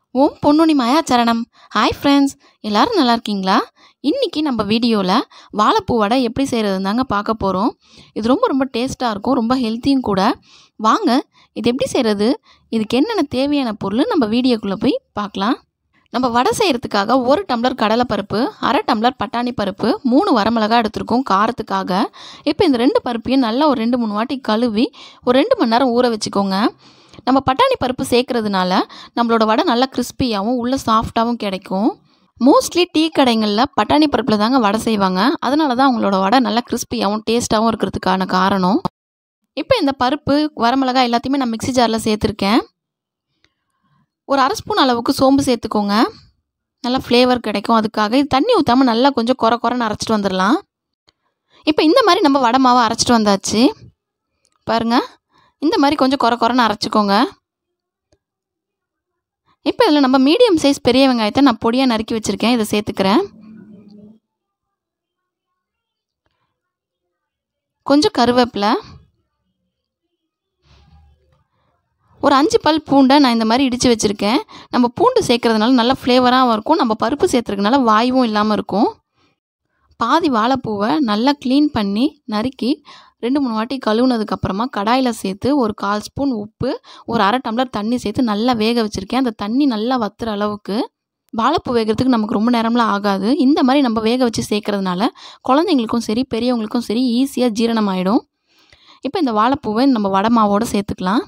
ஓம் பொன்னுனி மாயாச்சரணம் hi friends எல்லாரும் நல்லா இருக்கீங்களா இன்றைக்கி நம்ம வீடியோவில் வாழைப்பூ வடை எப்படி செய்கிறது தாங்க பார்க்க போகிறோம் இது ரொம்ப ரொம்ப டேஸ்ட்டாக இருக்கும் ரொம்ப ஹெல்த்தியும் கூட வாங்க இது எப்படி செய்கிறது இதுக்கு என்னென்ன தேவையான பொருள் நம்ம வீடியோக்குள்ளே போய் பார்க்கலாம் நம்ம வடை செய்கிறதுக்காக ஒரு டம்ளர் கடலைப்பருப்பு அரை டம்ளர் பட்டாணி பருப்பு மூணு வரமிளகா எடுத்திருக்கோம் காரத்துக்காக இப்போ இந்த ரெண்டு பருப்பையும் நல்லா ஒரு ரெண்டு மூணு வாட்டி கழுவி ஒரு ரெண்டு மணி நேரம் ஊற வச்சுக்கோங்க நம்ம பட்டாணி பருப்பு சேர்க்கறதுனால நம்மளோட வடை நல்லா கிறிஸ்பியாகவும் உள்ள சாஃப்டாகவும் கிடைக்கும் மோஸ்ட்லி டீ கடைகளில் பட்டாணி பருப்பில் தாங்க வடை செய்வாங்க அதனால தான் அவங்களோட வடை நல்லா கிறிஸ்பியாகவும் டேஸ்ட்டாகவும் இருக்கிறதுக்கான காரணம் இப்போ இந்த பருப்பு வரமிளகாய் எல்லாத்தையுமே நான் மிக்ஸி ஜாரில் சேர்த்துருக்கேன் ஒரு அரை ஸ்பூன் அளவுக்கு சோம்பு சேர்த்துக்கோங்க நல்லா ஃப்ளேவர் கிடைக்கும் அதுக்காக இது தண்ணி ஊற்றாமல் நல்லா கொஞ்சம் குறை குறைன்னு அரைச்சிட்டு வந்துடலாம் இப்போ இந்த மாதிரி நம்ம வடை மாவை அரைச்சிட்டு வந்தாச்சு பாருங்கள் இந்த மாதிரி கொஞ்சம் குறை குறைன்னு அரைச்சிக்கோங்க இப்போ இதில் நம்ம மீடியம் சைஸ் பெரிய வெங்காயத்தை நான் பொடியாக நறுக்கி வச்சுருக்கேன் இதை சேர்த்துக்கிறேன் கொஞ்சம் கருவேப்பிலை ஒரு அஞ்சு பல் பூண்டை நான் இந்த மாதிரி இடித்து வச்சுருக்கேன் நம்ம பூண்டு சேர்க்கறதுனால நல்ல ஃப்ளேவராகவும் இருக்கும் நம்ம பருப்பு சேர்த்துறதுனால வாயுவும் இல்லாமல் இருக்கும் பாதி வாழைப்பூவை நல்லா க்ளீன் பண்ணி நறுக்கி ரெண்டு மூணு வாட்டி கழுவுனதுக்கப்புறமா கடாயில் சேர்த்து ஒரு கால் ஸ்பூன் உப்பு ஒரு அரை டம்ளர் தண்ணி சேர்த்து நல்லா வேக வச்சுருக்கேன் அந்த தண்ணி நல்லா வத்துற அளவுக்கு வாழைப்பூ வேகிறதுக்கு நமக்கு ரொம்ப நேரம்லாம் ஆகாது இந்த மாதிரி நம்ம வேக வச்சு சேர்க்கறதுனால குழந்தைங்களுக்கும் சரி பெரியவங்களுக்கும் சரி ஈஸியாக ஜீரணம் ஆகிடும் இப்போ இந்த வாழைப்பூவை நம்ம வடை மாவோடு சேர்த்துக்கலாம்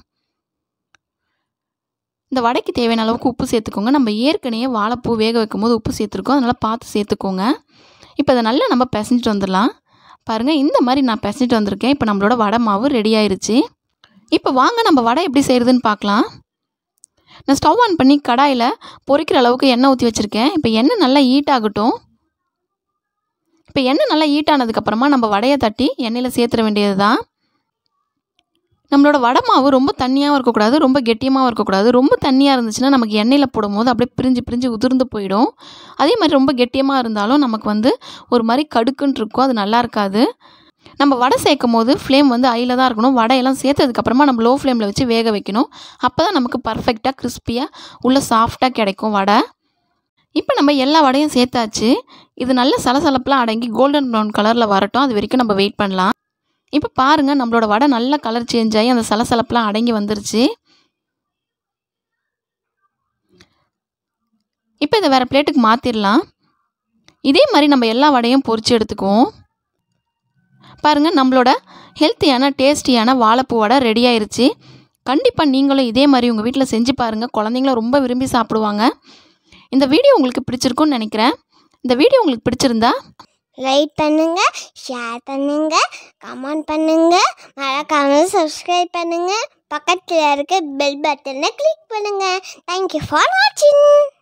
இந்த வடைக்கு தேவையான அளவுக்கு உப்பு சேர்த்துக்கோங்க நம்ம ஏற்கனவே வாழைப்பூ வேக வைக்கும்போது உப்பு சேர்த்துருக்கோம் அதனால் பார்த்து சேர்த்துக்கோங்க இப்போ இதை நல்லா நம்ம பிசைஞ்சிட்டு வந்துடலாம் பாருங்கள் இந்த மாதிரி நான் பிசைஞ்சிட்டு வந்திருக்கேன் இப்போ நம்மளோட வடை மாவு ரெடி ஆயிருச்சு இப்போ வாங்க நம்ம வடை எப்படி செய்கிறதுன்னு பார்க்கலாம் நான் ஸ்டவ் ஆன் பண்ணி கடாயில் பொரிக்கிற அளவுக்கு எண்ணெய் ஊற்றி வச்சுருக்கேன் இப்போ எண்ணெய் நல்லா ஹீட் ஆகட்டும் இப்போ எண்ணெய் நல்லா ஹீட் ஆனதுக்கப்புறமா நம்ம வடையை தட்டி எண்ணெயில் சேர்த்துற வேண்டியது தான் நம்மளோட வடை மாவு ரொம்ப தண்ணியாகவும் இருக்கக்கூடாது ரொம்ப கெட்டியமாகவும் இருக்கக்கூடாது ரொம்ப தண்ணியாக இருந்துச்சுன்னா நமக்கு எண்ணெயில் போடும்போது அப்படியே பிரிஞ்சு பிரிஞ்சு உதிர்ந்து போயிடும் அதே மாதிரி ரொம்ப கெட்டியமாக இருந்தாலும் நமக்கு வந்து ஒரு மாதிரி கடுக்குன்னு இருக்கும் அது நல்லா இருக்காது நம்ம வடை சேர்க்கும் போது ஃப்ளேம் வந்து ஐயில் தான் இருக்கணும் வடையெல்லாம் சேர்த்ததுக்கப்புறமா நம்ம லோ ஃப்ளேமில் வச்சு வேக வைக்கணும் அப்போ தான் நமக்கு பர்ஃபெக்டாக கிறிஸ்பியாக உள்ள சாஃப்டாக கிடைக்கும் வடை இப்போ நம்ம எல்லா வடையும் சேர்த்தாச்சு இது நல்ல சலசலப்பெலாம் அடங்கி கோல்டன் ப்ரௌன் கலரில் வரட்டும் அது வரைக்கும் நம்ம வெயிட் பண்ணலாம் இப்போ பாருங்கள் நம்மளோட வடை நல்ல கலர் சேஞ்ச் ஆகி அந்த சலசலப்பெலாம் அடங்கி வந்துருச்சு இப்போ இதை வேறு பிளேட்டுக்கு மாற்றிடலாம் இதே மாதிரி நம்ம எல்லா வடையும் பொரித்து எடுத்துக்குவோம் பாருங்கள் நம்மளோட ஹெல்த்தியான டேஸ்டியான வாழைப்பூ வடை ரெடி ஆயிருச்சு கண்டிப்பாக நீங்களும் இதே மாதிரி உங்கள் வீட்டில் செஞ்சு பாருங்கள் குழந்தைங்களும் ரொம்ப விரும்பி சாப்பிடுவாங்க இந்த வீடியோ உங்களுக்கு பிடிச்சிருக்குன்னு நினைக்கிறேன் இந்த வீடியோ உங்களுக்கு பிடிச்சிருந்தா லைக் பண்ணுங்க ஷேர் பண்ணுங்க கமெண்ட் பண்ணுங்க மறக்காம சப்ஸ்கிரைப் பண்ணுங்க பக்கத்தில் இருக்க பெல் பட்டனை கிளிக் பண்ணுங்க தேங்க்யூ ஃபார் வாட்சிங்